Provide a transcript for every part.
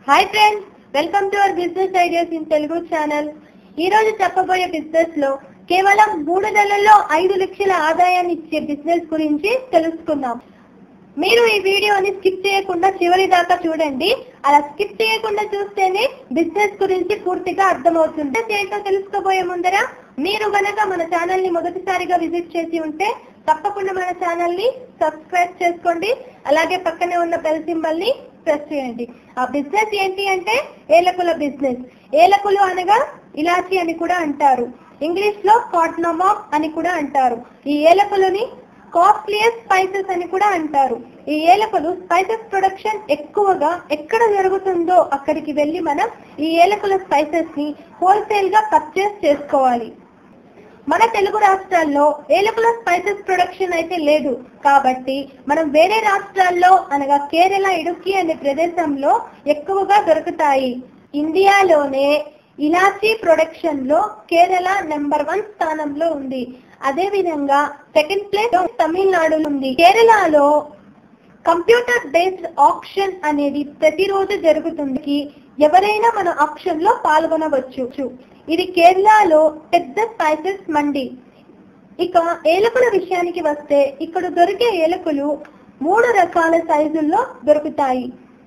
hi friends welcome to our business ideas in Telugu channel ఈ రోజు చెప్పబోయే బిజినెస్ లో కేవలం మూడు నెలల్లో ఐదు లక్షల ఆదాయాన్ని ఇచ్చే బిజినెస్ గురించి తెలుసుకుందాం మీరు ఈ వీడియోని స్కిప్ చేయకుండా చివరి దాకా చూడండి అలా స్కిప్ చేయకుండా చూస్తేనే బిజినెస్ గురించి పూర్తిగా అర్థమవుతుంది ఏంటో తెలుసుకోబోయే ముందర మీరు గనక మన ఛానల్ ని మొదటిసారిగా విజిట్ చేసి ఉంటే తప్పకుండా మన ఛానల్ ని సబ్స్క్రైబ్ చేసుకోండి అలాగే పక్కనే ఉన్న బెల్ సింబల్ ని ప్రెస్ చేయండి ఆ బిజినెస్ ఏంటి అంటే ఏలకుల బిజినెస్ ఏలకులు అనగా ఇలాచి అని కూడా అంటారు ఇంగ్లీష్ లో కాట్నమామ్ అని కూడా అంటారు ఈ ఏలకులని కాస్ట్లియస్ట్ స్పైసెస్ అని కూడా అంటారు ఈ ఏలకులు స్పైసెస్ ప్రొడక్షన్ ఎక్కువగా ఎక్కడ జరుగుతుందో అక్కడికి వెళ్లి మనం ఈ ఏలకుల స్పైసెస్ ని హోల్సేల్ గా పర్చేస్ చేసుకోవాలి మన తెలుగు రాష్ట్రాల్లో ఏలకుల స్పైసెస్ ప్రొడక్షన్ అయితే లేదు కాబట్టి మనం వేరే రాష్ట్రాల్లో అనగా కేరళ ఇడుక్కి అనే ప్రదేశంలో ఎక్కువగా దొరుకుతాయి ఇండియాలోనే ఇలాచీ ప్రొడక్షన్ లో కేరళ నెంబర్ వన్ స్థానంలో ఉంది అదే విధంగా సెకండ్ ప్లేస్ తమిళనాడులో ఉంది కేరళలో కంప్యూటర్ బేస్డ్ ఆప్షన్ అనేది ప్రతిరోజు జరుగుతుంది ఎవరైనా మన ఆప్షన్ లో పాల్గొనవచ్చు ఇది కేరళలో పెద్ద స్పైసెస్ మండి ఇక ఏలకుల విషయానికి వస్తే ఇక్కడ దొరికే ఏలకులు మూడు రకాల సైజుల్లో దొరుకుతాయి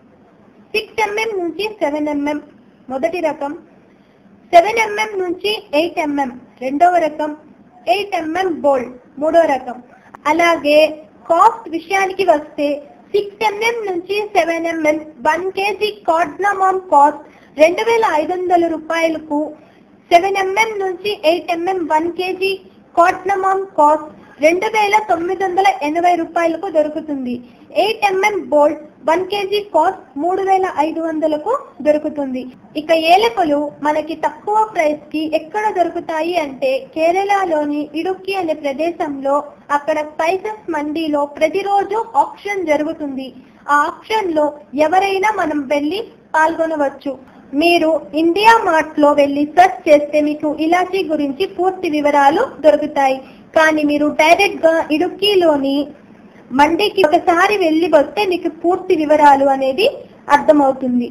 సిక్స్ ఎంఎం నుంచి సెవెన్ ఎంఎం మొదటి రకం సెవెన్ ఎంఎం నుంచి ఎయిట్ ఎంఎం రెండవ రకం ఎయిట్ ఎంఎం బోల్డ్ మూడో రకం అలాగే కాస్ట్ విషయానికి వస్తే సిక్స్ ఎంఎం నుంచి seven mm one kg cardamom cost రెండు వేల ఐదు వందల రూపాయలకు సెవెన్ ఎంఎం నుంచి eight mm one kg cardamom cost రెండు వేల తొమ్మిది వందల ఎనభై రూపాయలకు దొరుకుతుంది eight mm bold one kg cost మూడు వేల ఐదు వందలకు దొరుకుతుంది ఇక ఏలకులు మనకి తక్కువ ప్రైస్ కి ఎక్కడ దొరుకుతాయి అంటే కేరళలోని ఇడుక్కి అనే ప్రదేశంలో అక్కడ స్పైసెస్ మండీలో ప్రతిరోజు ఆప్షన్ జరుగుతుంది ఆ ఆప్షన్ లో ఎవరైనా మనం వెళ్లి పాల్గొనవచ్చు మీరు ఇండియా మార్ట్ లో వెళ్లి సెర్చ్ చేస్తే మీకు ఇలాచీ గురించి పూర్తి వివరాలు దొరుకుతాయి కానీ మీరు డైరెక్ట్ గా ఇడుక్కిలోని మండికి ఒకసారి వెళ్లి వస్తే మీకు పూర్తి వివరాలు అనేది అర్థమవుతుంది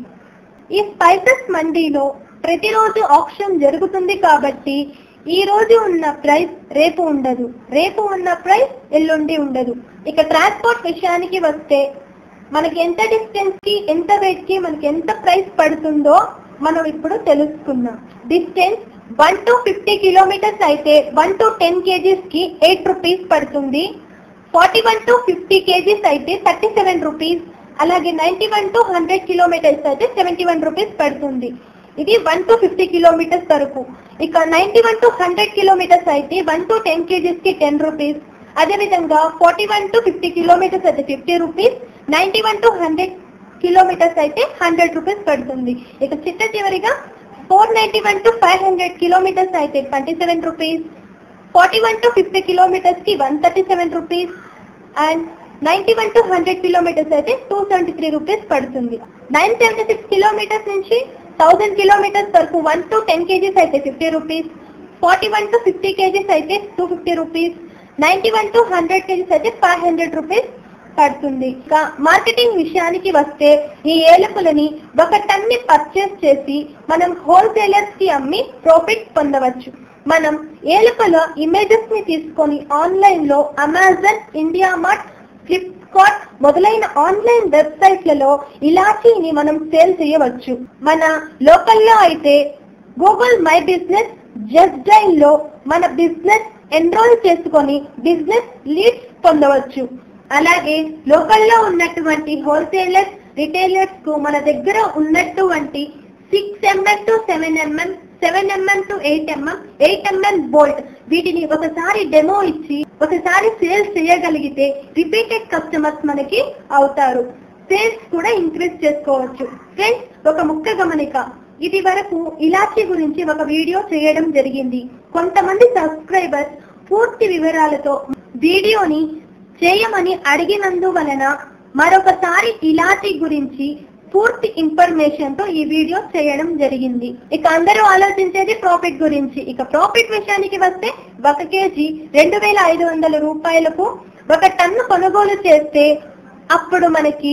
ఈ స్పైసెస్ మండీలో ప్రతిరోజు ఆప్షన్ జరుగుతుంది కాబట్టి ఈ రోజు ఉన్న ప్రైస్ రేపు ఉండదు రేపు ఉన్న ప్రైస్ ఎల్లుండి ఉండదు ఇక ట్రాన్స్పోర్ట్ విషయానికి వస్తే మనకి ఎంత డిస్టెన్స్ కి ఎంత వెయిట్ కి మనకి ఎంత ప్రైస్ పడుతుందో మనం ఇప్పుడు తెలుసుకుందాం distance one to fifty kilometres అయితే వన్ టు టెన్ కేజీస్ కి ఎయిట్ రూపీస్ పడుతుంది forty one to fifty kgs అయితే థర్టీ సెవెన్ రూపీస్ అలాగే ninety one to hundred kilometres అయితే సెవెంటీ వన్ రూపీస్ పడుతుంది ఇది వన్ టు ఫిఫ్టీ కిలోమీటర్స్ వరకు ఇక ninety one to hundred kilometres అయితే వన్ టు టెన్ కేజీస్ కి టెన్ రూపీస్ అదే విధంగా forty one to fifty kilometres అయితే fifty rupees ninety one to hundred kilometres అయితే హండ్రెడ్ రూపీస్ పడుతుంది ఇక చిట్ట చివరిగా four ninety one to five hundred kilometres అయితే twenty seven rupees forty one to fifty kilometres కి one thirty seven rupees and ninety one to hundred kilometres అయితే two seventy three rupees పడుతుంది nine seventy six kilometres నుంచి thousand kilometres వరకు one to ten kgs అయితే fifty rupees forty one to fifty kgs అయితే two fifty rupees ninety one to hundred kgs అయితే five hundred rupees పడుతుంది ఇంకా marketing విషయానికి వస్తే ఈ ఏలకులని ఒక టన్ ని పర్చేస్ చేసి మనం హోల్సేలర్స్ కి అమ్మి ప్రాఫిట్ పొందవచ్చు మనం ఏలకుల ఇమేజెస్ ని తీసుకొని ఆన్లైన్ లో అమెజాన్ ఇండియా మార్ట్ ఫ్లిప్కార్ట్ మొదలైన ఆన్లైన్ వెబ్సైట్లలో ఇలాచీని మనం సేల్ చేయవచ్చు మన లోకల్లో అయితే Google my business just dial లో మన బిజినెస్ ఎన్రోల్ చేసుకొని బిజినెస్ లీడ్స్ పొందవచ్చు అలాగే లోకల్లో ఉన్నటువంటి హోల్సేలర్స్ రిటైలర్స్ కు మన దగ్గర ఉన్నటువంటి six mm to seven mm seven mm to eight mm eight mm bolt వీటిని ఒకసారి డెమో ఇచ్చి ఒకసారి సేల్స్ చేయగలిగితే రిపీటెడ్ కస్టమర్స్ మనకి అవుతారు సేల్స్ కూడా ఇంక్రీజ్ చేసుకోవచ్చు ఫ్రెండ్స్ ఒక ముఖ్య గమనిక ఇది వరకు ఇలాచీ గురించి ఒక వీడియో చేయడం జరిగింది కొంతమంది సబ్స్క్రైబర్స్ పూర్తి వివరాలతో వీడియోని చేయమని అడిగినందువలన మరొకసారి ఇలాచీ గురించి పూర్తి ఇన్ఫర్మేషన్ తో ఈ వీడియో చేయడం జరిగింది ఇక అందరూ ఆలోచించేది ప్రాఫిట్ గురించి ఇక ప్రాఫిట్ విషయానికి వస్తే ఒక కేజీ రెండు వేల ఐదు వందల రూపాయలకు ఒక టన్ను కొనుగోలు చేస్తే అప్పుడు మనకి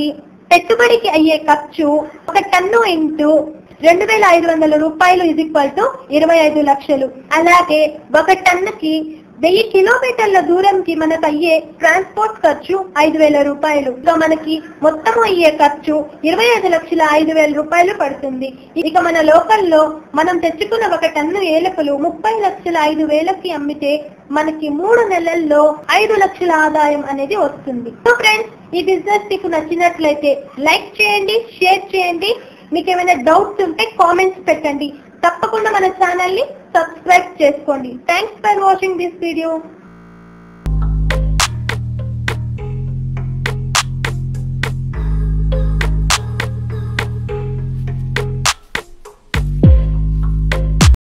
పెట్టుబడికి అయ్యే ఖర్చు ఒక టన్ను ఇంటూ రెండు వేల ఐదు వందల రూపాయలు ఇది ఈక్వల్ టు ఇరవై ఐదు లక్షలు అలాగే ఒక టన్నుకి వెయ్యి కిలోమీటర్ల దూరంకి మనకు అయ్యే ట్రాన్స్పోర్ట్ ఖర్చు ఐదు వేల రూపాయలు ఇక మనకి మొత్తం అయ్యే ఖర్చు ఇరవై ఐదు లక్షల ఐదు వేల రూపాయలు పడుతుంది ఇక మన లోకల్లో మనం తెచ్చుకున్న ఒక టన్ను ఏలకులు ముప్పై లక్షల ఐదు వేలకి అమ్మితే మనకి మూడు నెలల్లో ఐదు లక్షల ఆదాయం అనేది వస్తుంది సో ఫ్రెండ్స్ ఈ బిజినెస్ మీకు నచ్చినట్లయితే లైక్ చేయండి షేర్ చేయండి మీకు ఏమైనా డౌట్స్ ఉంటే కామెంట్స్ పెట్టండి తప్పకుండా మన ఛానల్ ని సబ్స్క్రైబ్ చేసుకోండి thanks for watching this video